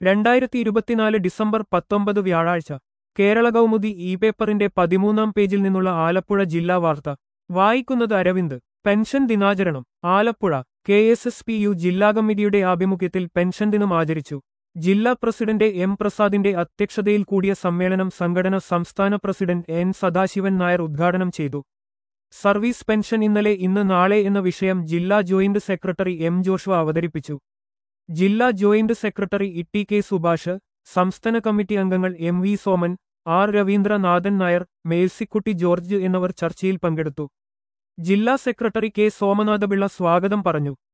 രണ്ടായിരത്തി ഇരുപത്തിനാല് ഡിസംബർ പത്തൊമ്പത് വ്യാഴാഴ്ച കേരള കൗമുദി ഇ പേപ്പറിന്റെ പതിമൂന്നാം പേജിൽ നിന്നുള്ള ആലപ്പുഴ ജില്ലാ വാർത്ത വായിക്കുന്നത് അരവിന്ദ് പെൻഷൻ ദിനാചരണം Alappuzha K S S P U ജില്ലാ കമ്മിറ്റിയുടെ ആഭിമുഖ്യത്തിൽ പെൻഷൻ ദിനം ആചരിച്ചു ജില്ലാ പ്രസിഡന്റ് എം പ്രസാദിന്റെ അധ്യക്ഷതയിൽ കൂടിയ സമ്മേളനം സംഘടന സംസ്ഥാന പ്രസിഡന്റ് എൻ സദാശിവൻ നായർ ഉദ്ഘാടനം ചെയ്തു സർവീസ് പെൻഷൻ ഇന്നലെ ഇന്ന് നാളെ എന്ന വിഷയം ജില്ലാ ജോയിന്റ് സെക്രട്ടറി എം ജോഷുവ അവതരിപ്പിച്ചു ജില്ലാ joint secretary E K Subhash സംസ്ഥാന കമ്മിറ്റി അംഗങ്ങൾ M V Soman R Raveendranathan Nair Mercykutty George എന്നിവർ ചർച്ചയിൽ പങ്കെടുത്തു ജില്ലാ സെക്രട്ടറി കെ സോമനാഥപിള്ള സ്വാഗതം പറഞ്ഞു